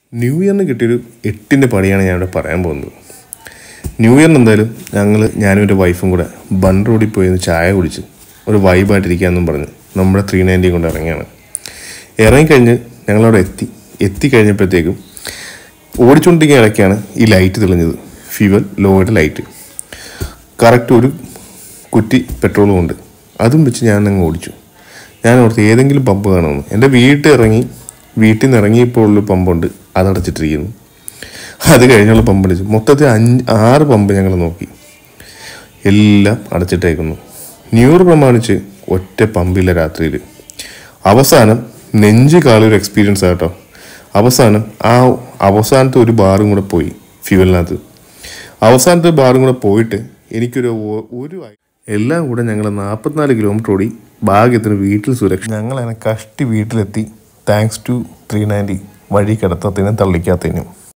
new ഇയറിന് കിട്ടിയൊരു എട്ടിൻ്റെ പണിയാണ് ഞാനിവിടെ പറയാൻ പോകുന്നത് ന്യൂ ഇയറിന് എന്തായാലും ഞങ്ങൾ ഞാനും എൻ്റെ വൈഫും കൂടെ ബൺ റോഡിൽ പോയി ഒന്ന് ചായ കുടിച്ച് ഒരു വൈബായിട്ടിരിക്കാമെന്നും പറഞ്ഞ് നമ്മുടെ ത്രീ നയൻറ്റി കൊണ്ട് ഇറങ്ങിയാണ് ഇറങ്ങിക്കഴിഞ്ഞ് ഞങ്ങളവിടെ എത്തി എത്തിക്കഴിഞ്ഞപ്പോഴത്തേക്കും ഓടിച്ചുകൊണ്ടിരിക്കുന്ന ഇടയ്ക്കാണ് ഈ ലൈറ്റ് തെളിഞ്ഞത് ഫ്യൂവൽ ലോയുടെ ലൈറ്റ് കറക്റ്റ് ഒരു കുറ്റി പെട്രോളും ഉണ്ട് അതും വെച്ച് ഞാൻ അങ്ങ് ഓടിച്ചു ഞാൻ ഓർത്ത് ഏതെങ്കിലും പമ്പ് കാണുമെന്ന് എൻ്റെ വീട്ടിൽ ഇറങ്ങി വീട്ടിൽ നിന്ന് ഇറങ്ങിയപ്പോൾ ഉള്ള പമ്പുണ്ട് അതടച്ചിട്ടിരിക്കുന്നു അത് കഴിഞ്ഞുള്ള പമ്പ് അടിച്ചു മൊത്തത്തിൽ അഞ്ച് ആറ് പമ്പ് ഞങ്ങൾ നോക്കി എല്ലാം അടച്ചിട്ടേക്കുന്നു ന്യൂ ഇയർ പ്രമാണിച്ച് ഒറ്റ പമ്പില്ല രാത്രിയിൽ അവസാനം നെഞ്ച് കാളൊരു എക്സ്പീരിയൻസ് ആട്ടോ അവസാനം ആ അവസാനത്തെ ഒരു ബാറും കൂടെ പോയി ഫ്യൂവലിനകത്ത് അവസാനത്തെ ബാറും കൂടെ പോയിട്ട് എനിക്കൊരു ഒ- ഒരു ഐ- എല്ലാം കൂടെ ഞങ്ങൾ നാൽപ്പത്തിനാല് കിലോമീറ്റർ ഓടി ഭാഗ്യത്തിന് വീട്ടിൽ സുരക്ഷ ഞങ്ങൾ അങ്ങനെ കഷ്ടി വീട്ടിലെത്തി താങ്ക്സ് ടു ത്രീ നയൻറ്റി വഴി കിടത്തത്തിനും തള്ളിക്കാത്തതിനും